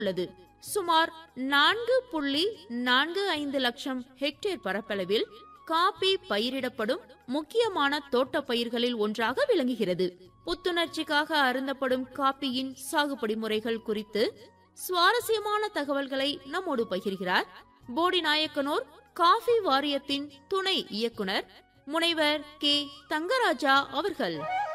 உள்ளது சுமார் நான்கு புள்ளி நான்கு ஐந்து லட்சம் ஹெக்டேர் பரப்பளவில் காபி பயிரிடப்படும் முக்கியமான தோட்டப் பயிர்களில் ஒன்றாக விளங்குகிறது புத்துணர்ச்சிக்காக அருந்தப்படும் காபியின் சாகுபடி முறைகள் குறித்து சுவாரஸ்யமான தகவல்களை நம்மோடு பகிர்கிறார் போடி நாயக்கனூர் காஃபி வாரியத்தின் துணை இயக்குனர் முனைவர் கே தங்கராஜா அவர்கள்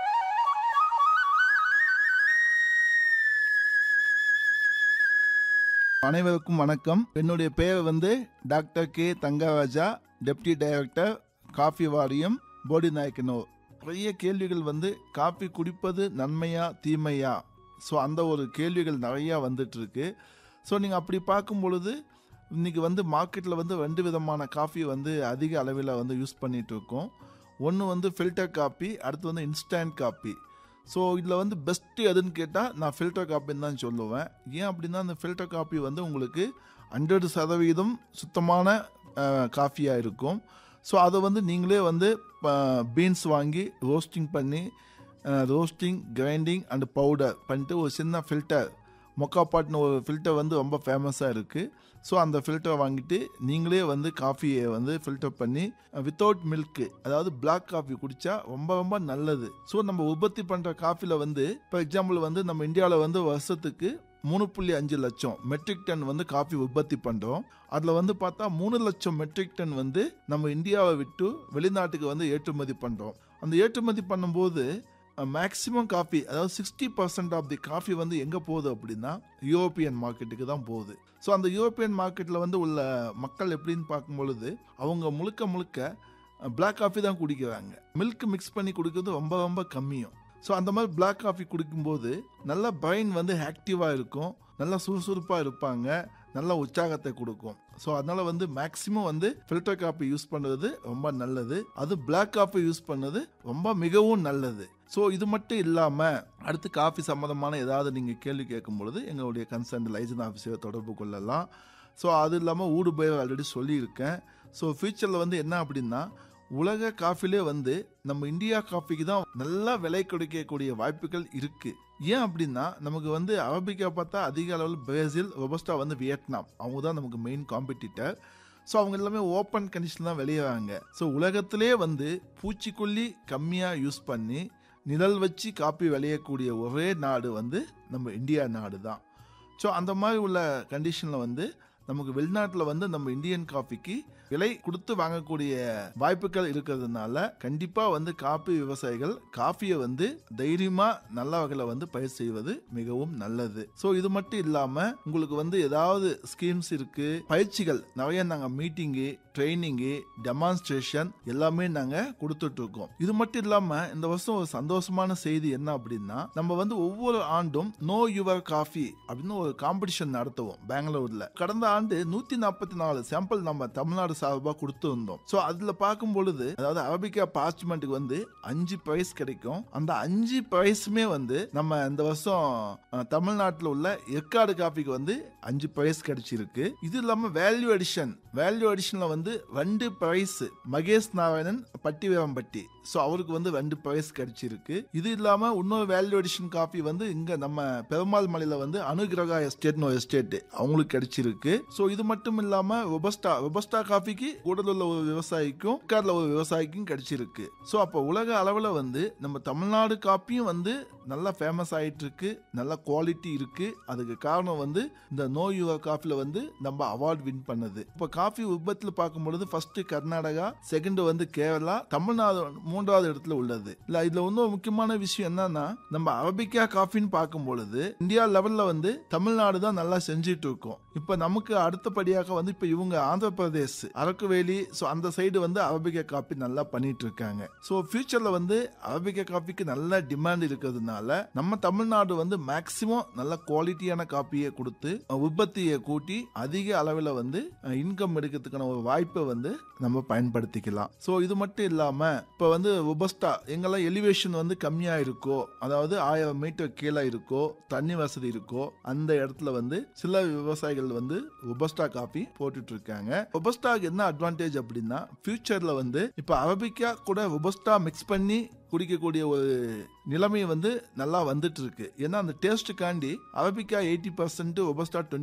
அனைவருக்கும் வணக்கம் என்னுடைய பெயர் வந்து doctor K Thangaraja deputy director coffee வாரியம் போடி நாயக்கனூர் நிறைய கேள்விகள் வந்து காஃபி குடிப்பது நன்மையா தீமையா ஸோ அந்த ஒரு கேள்விகள் நிறையா வந்துட்டு இருக்கு ஸோ நீங்கள் அப்படி பார்க்கும் பொழுது இன்னைக்கு வந்து மார்க்கெட்டில் வந்து ரெண்டு விதமான காஃபி வந்து அதிக அளவில் வந்து யூஸ் பண்ணிட்டு இருக்கோம் ஒன்று வந்து ஃபில்டர் காப்பி அடுத்து வந்து இன்ஸ்டன்ட் காப்பி ஸோ இதில் வந்து பெஸ்ட்டு எதுன்னு கேட்டால் நான் ஃபில்டர் காப்பின்னு தான் சொல்லுவேன் ஏன் அப்படின்னா அந்த ஃபில்டர் காப்பி வந்து உங்களுக்கு ஹண்ட்ரட் சதவீதம் சுத்தமான காஃபியாக இருக்கும் ஸோ அதை வந்து நீங்களே வந்து பீன்ஸ் வாங்கி ரோஸ்டிங் பண்ணி ரோஸ்டிங் கிரைண்டிங் அண்ட் பவுடர் பண்ணிட்டு ஒரு சின்ன ஃபில்டர் மொக்காப்பாட்னு ஒரு ஃபில்டர் வந்து ரொம்ப ஃபேமஸாக இருக்குது ஸோ அந்த ஃபில்டரை வாங்கிட்டு நீங்களே வந்து காஃபியை வந்து ஃபில்டர் பண்ணி வித்தவுட் மில்க்கு அதாவது பிளாக் காஃபி குடித்தா ரொம்ப ரொம்ப நல்லது ஸோ நம்ம உற்பத்தி பண்ணுற காஃபியில் வந்து ஃபார் எக்ஸாம்பிள் வந்து நம்ம இந்தியாவில் வந்து வருஷத்துக்கு மூணு புள்ளி அஞ்சு லட்சம் மெட்ரிக் டன் வந்து காஃபி உற்பத்தி பண்ணுறோம் அதில் வந்து பார்த்தா மூணு லட்சம் மெட்ரிக் டன் வந்து நம்ம இந்தியாவை விட்டு வெளிநாட்டுக்கு வந்து ஏற்றுமதி பண்ணுறோம் அந்த ஏற்றுமதி பண்ணும்போது மேக்ஸிமம் காஃபி அதாவது sixty percent of the coffee வந்து எங்கே போகுது அப்படின்னா யூரோப்பியன் மார்க்கெட்டுக்கு தான் போகுது ஸோ அந்த யூரோப்பியன் மார்க்கெட்டில் வந்து உள்ள மக்கள் எப்படின்னு பார்க்கும் பொழுது அவங்க முழுக்க முழுக்க பிளாக் காஃபி தான் குடிக்கிறாங்க மில்க் மிக்ஸ் பண்ணி குடிக்கிறது ரொம்ப ரொம்ப கம்மியும் ஸோ அந்த மாதிரி பிளாக் காஃபி குடிக்கும்போது நல்ல பிரைன் வந்து ஆக்டிவாக இருக்கும் நல்லா சுறுசுறுப்பாக இருப்பாங்க நல்ல உற்சாகத்தை கொடுக்கும் ஸோ அதனால் வந்து மேக்ஸிமம் வந்து ஃபில்டர் காஃபி யூஸ் பண்ணுறது ரொம்ப நல்லது அது பிளாக் காஃபி யூஸ் பண்ணது ரொம்ப மிகவும் நல்லது ஸோ இது மட்டும் இல்லாமல் அடுத்து காஃபி சம்மந்தமான ஏதாவது நீங்கள் கேள்வி கேட்கும் பொழுது எங்களுடைய கன்சர்ன் லைசன் ஆஃபீஸரை தொடர்பு கொள்ளலாம் ஸோ அது இல்லாமல் ஊடு பயிர் ஆல்ரெடி சொல்லியிருக்கேன் ஸோ ஃபியூச்சரில் வந்து என்ன அப்படின்னா உலக காஃபிலே வந்து நம்ம இந்தியா காஃபிக்கு தான் நல்லா விலை கிடைக்கக்கூடிய வாய்ப்புகள் இருக்கு ஏன் அப்படின்னா நமக்கு வந்து அரபிக்கா பார்த்தா அதிக அளவில் பிரேசில் ரொபஸ்டா வந்து வியட்நாம் அவங்க தான் நமக்கு மெயின் காம்படிட்டர் ஸோ அவங்க எல்லாமே ஓப்பன் கண்டிஷன் தான் வெளியேறாங்க ஸோ உலகத்திலே வந்து பூச்சிக்கொல்லி கம்மியாக யூஸ் பண்ணி நிழல் வச்சு காப்பி விளையக்கூடிய ஒரே நாடு வந்து நம்ம இந்தியா நாடு தான் ஸோ அந்த மாதிரி உள்ள கண்டிஷனில் வந்து நமக்கு வெளிநாட்டில் வந்து நம்ம இந்தியன் காஃபிக்கு விலை கொடுத்து வாங்கக்கூடிய வாய்ப்புகள் இருக்கிறதுனால கண்டிப்பாக வந்து காஃபி விவசாயிகள் காஃபியை வந்து தைரியமாக நல்ல வகையில் வந்து பயிர் செய்வது மிகவும் நல்லது ஸோ இது மட்டும் இல்லாமல் உங்களுக்கு வந்து ஏதாவது ஸ்கீம்ஸ் இருக்கு பயிற்சிகள் நிறைய நாங்கள் மீட்டிங்கு ட்ரைனிங்கு டெமான்ஸ்ட்ரேஷன் எல்லாமே நாங்கள் கொடுத்துட்டு இருக்கோம் இது மட்டும் இல்லாமல் இந்த வருஷம் ஒரு சந்தோஷமான செய்தி என்ன அப்படின்னா நம்ம வந்து ஒவ்வொரு ஆண்டும் நோ யுவர் காஃபி அப்படின்னு ஒரு காம்படிஷன் நடத்துவோம் பெங்களூர்ல கடந்த ஆண்டு நூத்தி நாற்பத்தி நாலு சாம்பிள் நம்ம தமிழ்நாடு சார்பாக கொடுத்து வந்தோம் ஸோ அதுல பார்க்கும் பொழுது அதாவது அரபிக்கா பார்ச்மெண்ட்டுக்கு வந்து அஞ்சு பிரைஸ் கிடைக்கும் அந்த அஞ்சு பிரைஸுமே வந்து நம்ம இந்த வருஷம் தமிழ்நாட்டில் உள்ள எற்காடு காஃபிக்கு வந்து அஞ்சு பிரைஸ் கிடைச்சிருக்கு இது இல்லாம வேல்யூ அடிஷன் வேல்யூ அடிஷன்ல வந்து ரெண்டு பிரைஸ் மகேஷ் நாராயணன் பட்டிவேரம்பட்டி ஸோ அவருக்கு வந்து ரெண்டு பிரைஸ் கிடைச்சிருக்கு இது இல்லாம இன்னொரு வேல்யூ அடிஷன் காஃபி வந்து இங்க நம்ம பெருமாள் மலையில வந்து அனுகிரகா எஸ்டேட்னு ஒரு எஸ்டேட் அவங்களுக்கு கிடைச்சிருக்கு ஸோ இது மட்டும் இல்லாம ரொபஸ்டா ரொபஸ்டா காஃபிக்கு கூடலுள்ள ஒரு விவசாயிக்கும் கார்ல ஒரு விவசாயிக்கும் கிடைச்சிருக்கு ஸோ அப்போ உலக அளவில் வந்து நம்ம தமிழ்நாடு காப்பியும் வந்து நல்லா ஃபேமஸ் ஆயிட்டு இருக்கு நல்ல குவாலிட்டி இருக்கு அதுக்கு காரணம் வந்து இந்த நோ யுவர் காஃபில வந்து நம்ம அவார்ட் வின் பண்ணது இப்போ காஃபி உற்பத்தியில் பார்க்கும் பொழுது ஃபர்ஸ்ட் கர்நாடகா செகண்ட் வந்து கேரளா தமிழ்நாடு மூன்றாவது இடத்துல உள்ளது இல்ல இதுல இன்னொரு முக்கியமான விஷயம் என்னன்னா நம்ம அரபிக்கா காஃபின்னு பார்க்கும் பொழுது இந்தியா லெவல்ல வந்து தமிழ்நாடு தான் நல்லா செஞ்சுட்டு இருக்கோம் இப்ப நமக்கு அடுத்தபடியாக வந்து இப்ப இவங்க ஆந்திர பிரதேஷ் அரக்குவேலி ஸோ அந்த சைடு வந்து அரபிக்கா காஃபி நல்லா பண்ணிட்டு இருக்காங்க ஸோ ஃபியூச்சர்ல வந்து அரபிக்கா காஃபிக்கு நல்ல டிமாண்ட் இருக்கிறதுனால நம்ம தமிழ்நாடு வந்து மேக்சிமம் நல்ல குவாலிட்டியான காப்பியை கொடுத்து உற்பத்தியை கூட்டி அதிக அளவில் வந்து இன்கம் எடுக்கிறதுக்கான ஒரு வாய்ப்பை வந்து நம்ம பயன்படுத்திக்கலாம் ஸோ இது மட்டும் இல்லாம இப்போ வந்து உபஸ்டா எங்கெல்லாம் எலிவேஷன் வந்து கம்மியா இருக்கோ அதாவது ஆயிரம் மீட்டர் கீழே இருக்கோ தண்ணி வசதி இருக்கோ அந்த இடத்துல வந்து சில விவசாயிகள் வந்து உபஸ்டா காஃபி போட்டுட்டு இருக்காங்க உபஸ்டாக்கு என்ன அட்வான்டேஜ் அப்படின்னா ஃபியூச்சர்ல வந்து இப்போ அரபிக்கா கூட உபஸ்டா மிக்ஸ் பண்ணி குடிக்கக்கூடிய ஒரு நிலைமை வந்து நல்லா வந்துட்டு இருக்கு ஏன்னா அந்த டேஸ்ட்டுக்காண்டி arabica eighty percent robusta twenty